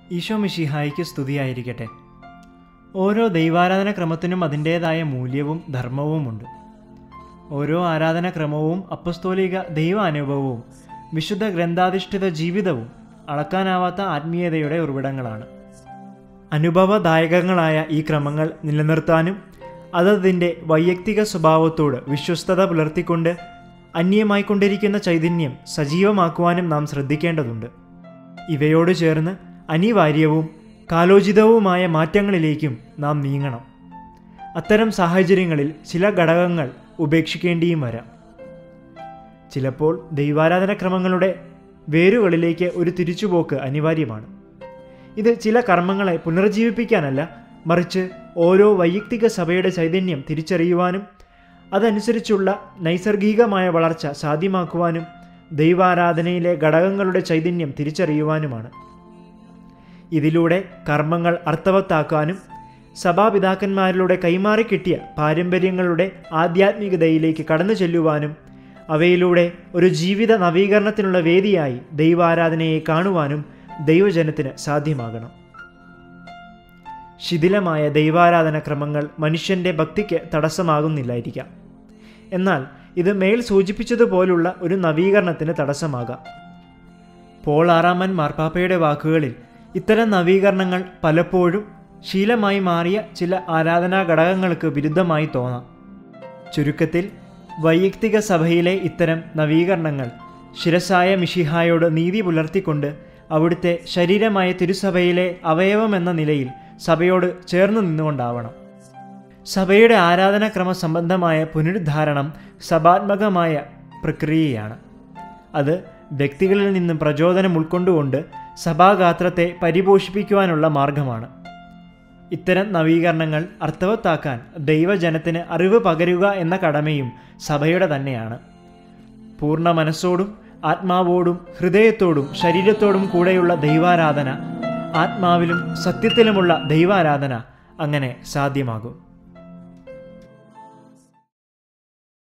ഈശോ മിഷിഹായിക്ക് സ്തുതിയായിരിക്കട്ടെ ഓരോ ദൈവാരാധന ക്രമത്തിനും അതിൻ്റേതായ മൂല്യവും ധർമ്മവുമുണ്ട് ഓരോ ആരാധനാക്രമവും അപ്പസ്തോലിക ദൈവാനുഭവവും വിശുദ്ധ ഗ്രന്ഥാധിഷ്ഠിത ജീവിതവും അളക്കാനാവാത്ത ആത്മീയതയുടെ ഉറവിടങ്ങളാണ് അനുഭവദായകങ്ങളായ ഈ ക്രമങ്ങൾ നിലനിർത്താനും അതതിൻ്റെ വൈയക്തിക സ്വഭാവത്തോട് വിശ്വസ്തത പുലർത്തിക്കൊണ്ട് അന്യമായിക്കൊണ്ടിരിക്കുന്ന ചൈതന്യം സജീവമാക്കുവാനും നാം ശ്രദ്ധിക്കേണ്ടതുണ്ട് ഇവയോട് ചേർന്ന് അനിവാര്യവും കാലോചിതവുമായ മാറ്റങ്ങളിലേക്കും നാം നീങ്ങണം അത്തരം സാഹചര്യങ്ങളിൽ ചില ഘടകങ്ങൾ ഉപേക്ഷിക്കേണ്ടിയും വരാം ചിലപ്പോൾ ദൈവാരാധനക്രമങ്ങളുടെ വേരുകളിലേക്ക് ഒരു തിരിച്ചുപോക്ക് അനിവാര്യമാണ് ഇത് ചില കർമ്മങ്ങളെ പുനർജീവിപ്പിക്കാനല്ല മറിച്ച് ഓരോ വൈയക്തിക സഭയുടെ ചൈതന്യം തിരിച്ചറിയുവാനും അതനുസരിച്ചുള്ള നൈസർഗികമായ വളർച്ച സാധ്യമാക്കുവാനും ദൈവാരാധനയിലെ ഘടകങ്ങളുടെ ചൈതന്യം തിരിച്ചറിയുവാനുമാണ് ഇതിലൂടെ കർമ്മങ്ങൾ അർത്ഥവത്താക്കാനും സഭാപിതാക്കന്മാരിലൂടെ കൈമാറിക്കിട്ടിയ പാരമ്പര്യങ്ങളുടെ ആധ്യാത്മികതയിലേക്ക് കടന്നു ചെല്ലുവാനും അവയിലൂടെ ഒരു ജീവിത നവീകരണത്തിനുള്ള വേദിയായി ദൈവാരാധനയെ കാണുവാനും ദൈവജനത്തിന് സാധ്യമാകണം ശിഥിലമായ ദൈവാരാധന ക്രമങ്ങൾ മനുഷ്യൻ്റെ ഭക്തിക്ക് തടസ്സമാകുന്നില്ലായിരിക്കാം എന്നാൽ ഇത് മേൽ സൂചിപ്പിച്ചതുപോലുള്ള ഒരു നവീകരണത്തിന് തടസ്സമാകാം പോൾ ആറാമൻ മാർപ്പാപ്പയുടെ വാക്കുകളിൽ ഇത്തരം നവീകരണങ്ങൾ പലപ്പോഴും ശീലമായി മാറിയ ചില ആരാധനാ ഘടകങ്ങൾക്ക് വിരുദ്ധമായി തോന്നാം ചുരുക്കത്തിൽ വൈയക്തിക സഭയിലെ ഇത്തരം നവീകരണങ്ങൾ ശിരസായ മിഷിഹായോട് നീതി പുലർത്തിക്കൊണ്ട് അവിടുത്തെ ശരീരമായ തിരുസഭയിലെ അവയവമെന്ന നിലയിൽ സഭയോട് ചേർന്ന് നിന്നുകൊണ്ടാവണം സഭയുടെ ആരാധനാക്രമ സംബന്ധമായ പുനരുദ്ധാരണം സഭാത്മകമായ പ്രക്രിയയാണ് അത് വ്യക്തികളിൽ നിന്നും പ്രചോദനം ഉൾക്കൊണ്ടുകൊണ്ട് സഭാഗാത്രത്തെ പരിപോഷിപ്പിക്കുവാനുള്ള മാർഗമാണ് ഇത്തരം നവീകരണങ്ങൾ അർത്ഥവത്താക്കാൻ ദൈവജനത്തിന് അറിവ് പകരുക എന്ന കടമയും സഭയുടെ തന്നെയാണ് പൂർണ്ണ മനസ്സോടും ആത്മാവോടും ഹൃദയത്തോടും ശരീരത്തോടും കൂടെയുള്ള ദൈവാരാധന ആത്മാവിലും സത്യത്തിലുമുള്ള ദൈവാരാധന അങ്ങനെ സാധ്യമാകും